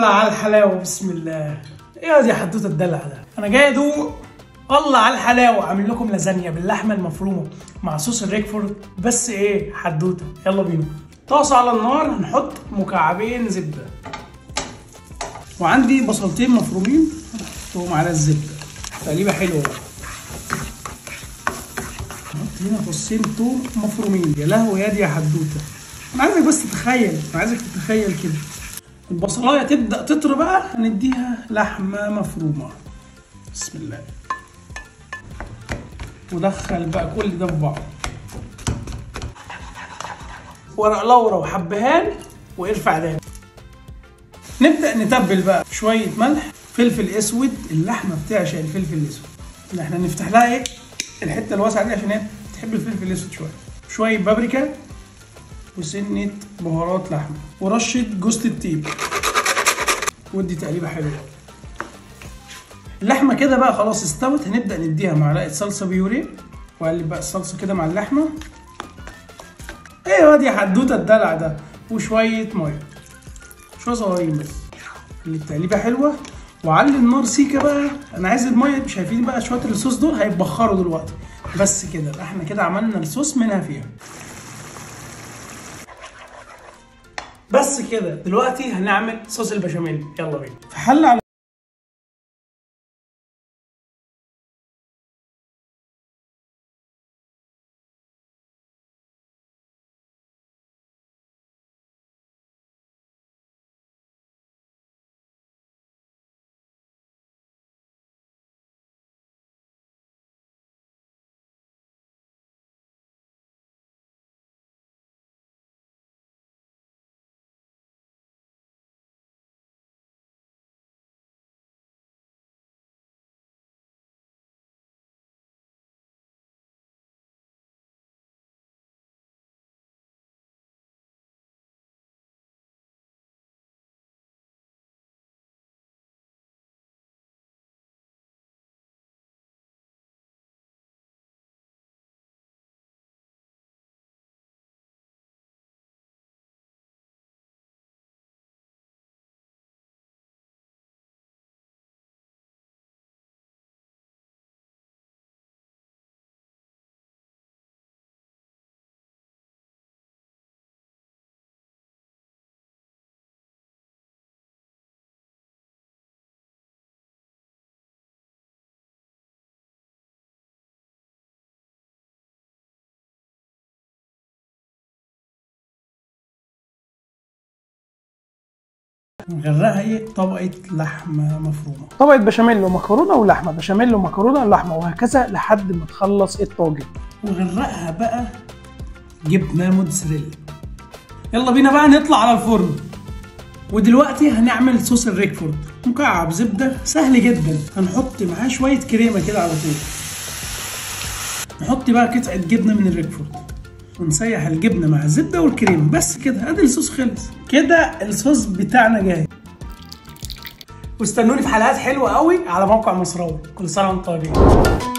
الله على الحلاوه بسم الله ايه دي حدوته الدلع ده انا جاي ادوق الله على الحلاوه عامل لكم لازانيا باللحمه المفرومه مع صوص الريكفورد بس ايه حدوته يلا بينا طاسه على النار هنحط مكعبين زبده وعندي بصلتين مفرومين هنحطهم على الزبده تقليبه حلوه بقى نحط هنا فصين توم مفرومين يا لهوي يا دي يا حدوته انا عايزك بس تتخيل انا عايزك تتخيل كده البصلايه تبدا تطرى بقى هنديها لحمه مفرومه بسم الله ودخل بقى كل ده في بعض ورق لورا وحبهان وارفع ده نبدا نتبل بقى شويه ملح فلفل اسود اللحمه بتعشق الفلفل الاسود اللي احنا نفتح لها ايه الحته الواسعه دي عشان هي بتحب الفلفل الاسود شويه شويه بابريكا وسنه بهارات لحمه ورشه جوز الطيب ودي تقليبه حلوه اللحمه كده بقى خلاص استوت هنبدا نديها معلقه صلصه بيوري واقلب بقى الصلصه كده مع اللحمه ايوه دي حدوته الدلع ده وشويه ميه شويه صغيرين بس اللي التقليبه حلوه وعلي النار سيكه بقى انا عايز الميه شايفين بقى شويه الصوص دول هيتبخروا دلوقتي بس كده احنا كده عملنا الصوص منها فيها بس كده دلوقتي هنعمل صوص البشاميل يلا بينا في حله على نغرقها ايه طبقه لحمه مفرومه طبقه بشاميل ومكرونه ولحمه بشاميل ومكرونه ولحمه وهكذا لحد ما تخلص الطاجن وغرقها بقى جبنه موتزاريلا يلا بينا بقى نطلع على الفرن ودلوقتي هنعمل صوص الريكفورد مكعب زبده سهل جدا هنحط معاه شويه كريمه كده على طول نحط بقى قطعه جبنه من الريكفورد ونسيح الجبنه مع الزبده والكريمه بس كده ادي الصوص خلص كده الصوص بتاعنا جاهز واستنوني في حلقات حلوه قوي على موقع مصراوي كل سنه وانتم طيبين